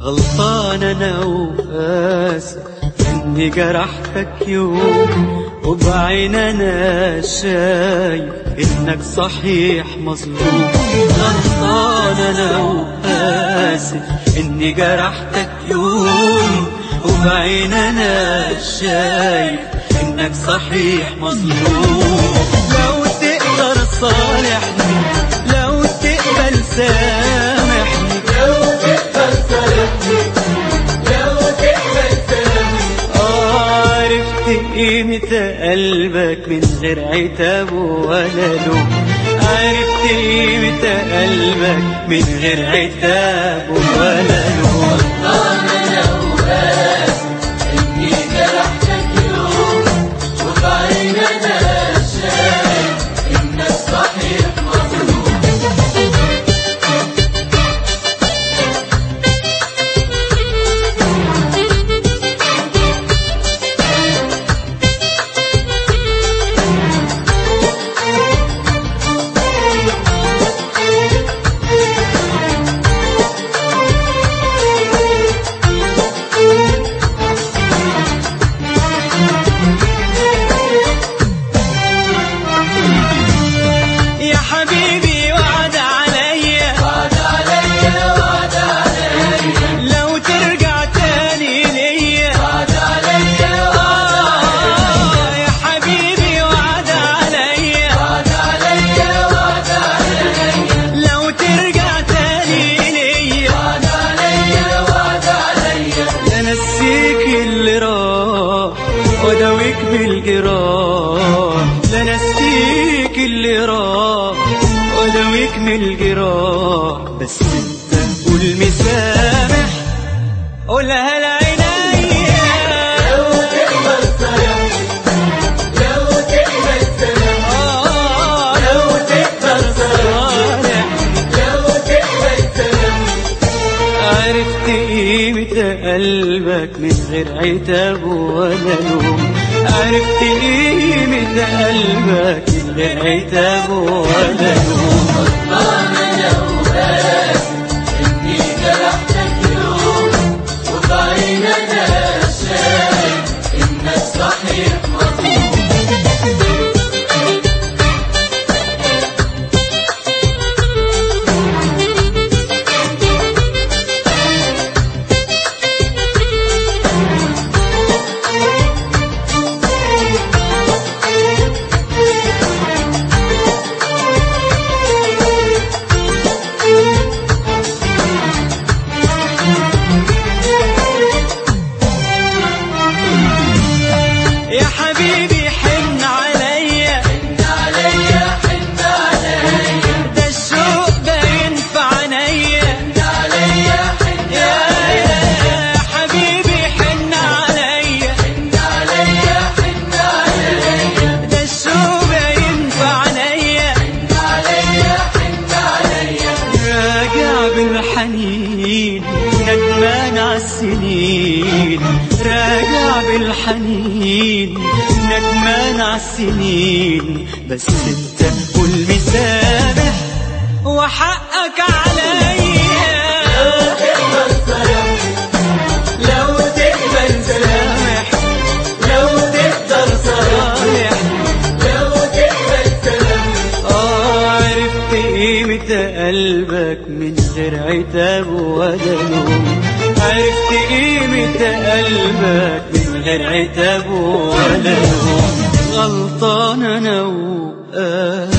غلطان انا واسف اني جرحتك يوم وبعين انا شايف انك صحيح مظلوم غلطان انا واسف اني جرحتك يوم وبعين انا شايف انك صحيح مظلوم لو تقدر صالحني لو تقبل سامحني لو تقبل سامحني لو تقبل سامحني آه، عرفت قيمة قلبك من غير عتاب ولا لوم عرفت قيمة قلبك من غير عتاب ولا لوم أنا لو آسف إني جرحتك يوم وبعين أنا شايف إنك صحيح مظلوم يا حبيبي وعد عليا وعد عليا وعد عليا لو ترجع تاني ليا وعد عليا وعد آه، يا حبيبي وعد عليا وعد عليا وعد عليا لو ترجع تاني ليا وعد عليا وعد عليا لنسيك اللي راح وداويك بالجراح لنسيك اللي راح وداويك من الجراح بس انت قول مسامح قولها لعينيا لو تقبل سامحني لو تقبل سامحني آه، لو تقبل سامحني صالح لو تقبل سامحني عرفت قيمة قلبك من غير عتاب ولا لوم عرفت قيمة قلبك من غير عتاب ولا لوم أنا لو آسف إني جرحتك يوم وبعين أنا شايف إنك صحيح مظلوم يا حبيبي حن عليا حن عليا حن عليا ده الشوق باين في عينيا حن عليا حن يا عليا يا حبيبي حن عليا حن عليا حن عليا ده الشوق باين في عينيا حن عليا حن عليا راجع بالحنين ندمان عالسنين راجع بالحنين ندمان عالسنين بس انت قول مسامح وحقك عليا تقبل سامحني لو تقبل سامحني سامح لو تقدر سامحني صالح لو تقبل سامحني اه عرفت قيمة قلبك من غير عتاب ولا لوم عرفت قيمة قلبك من غير عتاب ولا لوم غلطان انا وقاسف